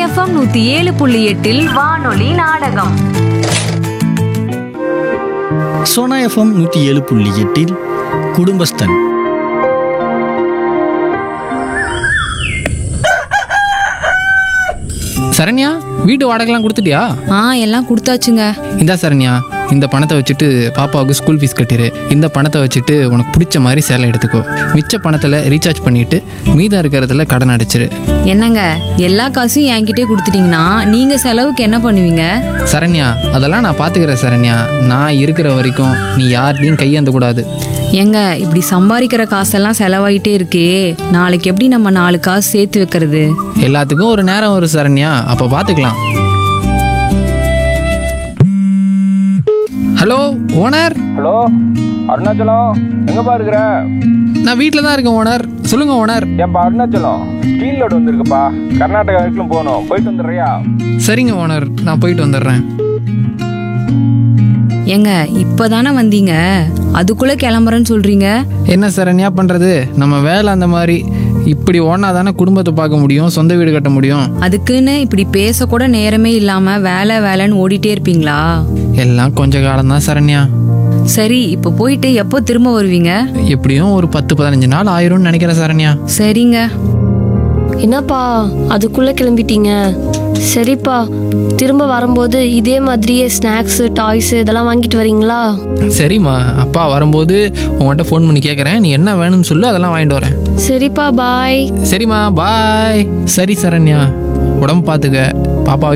FM நூத்தி ஏழு புள்ளி எட்டில் வானொலி நாடகம் சோனா எஃப்எம் நூற்றி ஏழு புள்ளி எட்டில் குடும்பஸ்தன் சரண்யா வீட்டு வாடகைலாம் கொடுத்துட்டியா ஆ எல்லாம் கொடுத்தாச்சுங்க இந்தா சரண்யா இந்த பணத்தை வச்சுட்டு பாப்பாவுக்கு ஸ்கூல் ஃபீஸ் கட்டிடு இந்த பணத்தை வச்சுட்டு உனக்கு பிடிச்ச மாதிரி சேலை எடுத்துக்கோ மிச்ச பணத்தில் ரீசார்ஜ் பண்ணிட்டு மீதம் இருக்கிறதுல கடன் அடைச்சிரு என்னங்க எல்லா காசும் என்கிட்டே கொடுத்துட்டீங்கன்னா நீங்க செலவுக்கு என்ன பண்ணுவீங்க சரண்யா அதெல்லாம் நான் பார்த்துக்கிறேன் சரண்யா நான் இருக்கிற வரைக்கும் நீ யார்கிட்டையும் கையேந்த கூடாது ஏங்க இப்படி சம்பாதிக்கிற காசெல்லாம் செலவாயிட்டே இருக்கே நாளைக்கு எப்படி நம்ம நாலு காசு சேர்த்து வைக்கிறது எல்லாத்துக்கும் ஒரு நேரம் வரும் சரண்யா அப்போ பார்த்துக்கலாம் ஹலோ ஓனர் ஹலோ அருணாச்சலம் எங்கப்பா இருக்கிற நான் வீட்டில் தான் இருக்கேன் ஓனர் சொல்லுங்க ஓனர் ஏன்பா அருணாச்சலம் ஸ்டீல் லோடு வந்திருக்குப்பா கர்நாடகா வரைக்கும் போகணும் போயிட்டு வந்துடுறியா சரிங்க ஓனர் நான் போயிட்டு வந்துடுறேன் ஏங்க இப்பதானே வந்தீங்க அதுக்குள்ள கிளம்புறேன்னு சொல்றீங்க என்ன சரண்யா பண்ணுறது நம்ம வேலை அந்த மாதிரி இப்படி ஓனா தானே குடும்பத்தை பார்க்க முடியும் சொந்த வீடு கட்ட முடியும் அதுக்குன்னு இப்படி பேச கூட நேரமே இல்லாம வேலை வேலைன்னு ஓடிட்டே இருப்பீங்களா எல்லாம் கொஞ்ச காலம்தான் சரண்யா சரி இப்ப போயிட்டு எப்போ திரும்ப வருவீங்க எப்படியும் ஒரு பத்து பதினஞ்சு நாள் ஆயிரும்னு நினைக்கிறேன் சரண்யா சரிங்க என்னப்பா அதுக்குள்ள கிளம்பிட்டீங்க சரிப்பா திரும்ப வரும்போது இதே மாதிரியே ஸ்நாக்ஸ் டாய்ஸ் இதெல்லாம் வாங்கிட்டு வரீங்களா சரிம்மா அப்பா வரும்போது உங்கள்கிட்ட ஃபோன் பண்ணி கேட்குறேன் நீ என்ன வேணும்னு சொல்லு அதெல்லாம் வாங்கிட்டு வரேன் சரிப்பா பாய் சரிம்மா பாய் சரி சரண்யா உடம்பு பார்த்துக்க பாப்பா